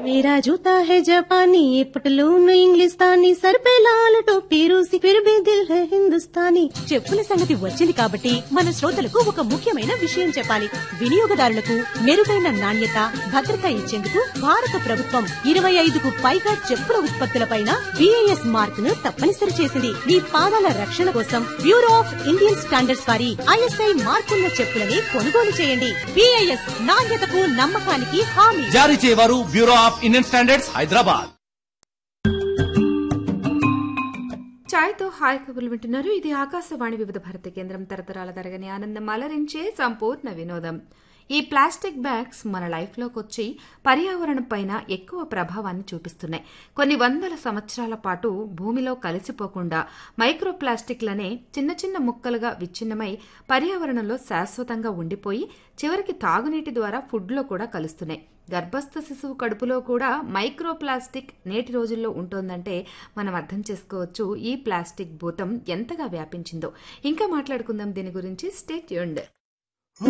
मेरा जूता है जापानी ये पटलून इंग्लिस्तानी सर पे लाल टोपी रूसी फिर भी दिल है हिंदुस्तानी చెప్పుల సంగతి వచ్చింది కాబట్టి మన శ్రోతలకు ఒక ముఖ్యమైన విషయం చెప్పాలి వినియోగదారులకు మెరుగైన నాణ్యత భద్రత ఇచ్చేందుకు భారత ప్రభుత్వం ఇరవై ఐదుకు పైగా చెప్పుల ఉత్పత్తులపైన బిఐఎస్ మార్క్ ను తప్పనిసరి చేసింది మీ పాదాల రక్షణ కోసం బ్యూరో ఆఫ్ ఇండియన్ స్టాండర్డ్స్ వారి ఐఎస్ఐ మార్కున్న చెప్పులని కొనుగోలు చేయండి బిఐఎస్ నాణ్యతకు నమ్మకానికి హామీ జారీ చేయవారు bureau of Indian standards Hyderabad ఛాయ్తో హాయ్ కబుర్లు వింటున్నారు ఇది ఆకాశవాణి వివిధ భారతి కేంద్రం తరతరాల తరగని ఆనందం అలరించే సంపూర్ణ వినోదం ఈ ప్లాస్టిక్ బ్యాగ్స్ మన లైఫ్లోకి వచ్చి పర్యావరణం పైన ఎక్కువ ప్రభావాన్ని చూపిస్తున్నాయి కొన్ని వందల సంవత్సరాల పాటు భూమిలో కలిసిపోకుండా మైక్రో ప్లాస్టిక్లనే చిన్న చిన్న ముక్కలుగా విచ్ఛిన్నమై పర్యావరణంలో శాశ్వతంగా ఉండిపోయి చివరికి తాగునీటి ద్వారా ఫుడ్లో కూడా కలుస్తున్నాయి గర్భస్థ శిశువు కడుపులో కూడా మైక్రో ప్లాస్టిక్ నేటి రోజుల్లో ఉంటోందంటే మనం అర్థం చేసుకోవచ్చు ఈ ప్లాస్టిక్ భూతం ఎంతగా వ్యాపించిందో ఇంకా మాట్లాడుకుందాం దీని గురించి స్టేట్ యూండ్